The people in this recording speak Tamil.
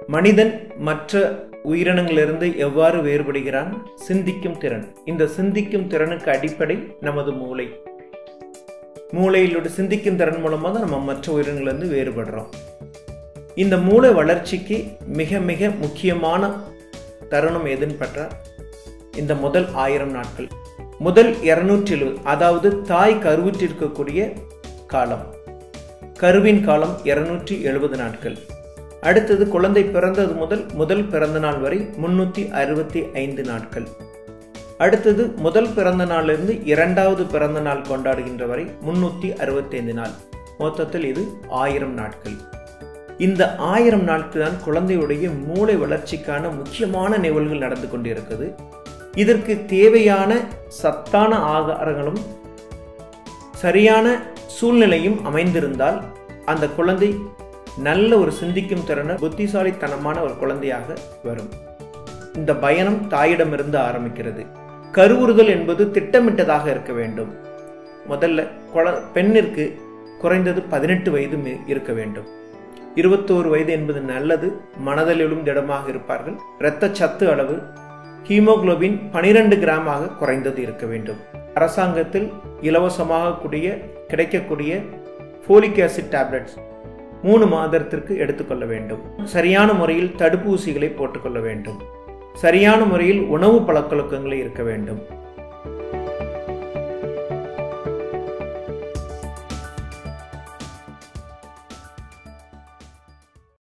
மனிதன் மற்ற உயிரினங்களிலிருந்து எவ்வாறு வேறுபடுகிறான் சிந்திக்கும் திறன் இந்த சிந்திக்கும் திறனுக்கு அடிப்படை நமது மூளை மூளையிலோட சிந்திக்கும் திறன் மூலமாக தான் நம்ம மற்ற உயிரினங்களிலிருந்து வேறுபடுறோம் இந்த மூளை வளர்ச்சிக்கு மிக மிக முக்கியமான தருணம் எதுன்னு பற்றா இந்த முதல் ஆயிரம் நாட்கள் முதல் இருநூற்றி எழுபது அதாவது தாய் கருவுற்றிருக்கக்கூடிய காலம் கருவின் காலம் இருநூற்றி எழுபது நாட்கள் அடுத்தது குழந்தை பிறந்தது முதல் முதல் பிறந்த நாள் வரை முன்னூற்றி அறுபத்தி ஐந்து நாட்கள் அடுத்தது முதல் பிறந்த நாளிலிருந்து இரண்டாவது பிறந்த நாள் கொண்டாடுகின்ற வரை முன்னூற்றி அறுபத்தைந்து நாள் மொத்தத்தில் இது ஆயிரம் நாட்கள் இந்த ஆயிரம் நாட்கள் தான் குழந்தையுடைய மூளை வளர்ச்சிக்கான முக்கியமான நிகழ்வுகள் நடந்து கொண்டிருக்குது இதற்கு தேவையான சத்தான ஆகாரங்களும் சரியான சூழ்நிலையும் அமைந்திருந்தால் அந்த குழந்தை நல்ல ஒரு சிந்திக்கும் திறன புத்திசாலித்தனமான ஒரு குழந்தையாக வரும் இந்த பயணம் தாயிடமிருந்து ஆரம்பிக்கிறது கருவுறுதல் என்பது திட்டமிட்டதாக இருக்க வேண்டும் முதல்ல குழ பெண்ணிற்கு குறைந்தது பதினெட்டு வயது இருக்க வேண்டும் இருபத்தோரு வயது என்பது நல்லது மனதளவிலும் திடமாக இருப்பார்கள் இரத்த சத்து அளவு ஹீமோகுளோபின் பனிரெண்டு கிராமாக குறைந்தது இருக்க வேண்டும் அரசாங்கத்தில் இலவசமாக கூடிய கிடைக்கக்கூடிய ஃபோலிக் ஆசிட் டேப்லெட்ஸ் மூணு மாதத்திற்கு எடுத்துக்கொள்ள வேண்டும் சரியான முறையில் தடுப்பூசிகளை போட்டுக்கொள்ள வேண்டும் சரியான முறையில் உணவு பழக்கவழக்கங்களை இருக்க வேண்டும்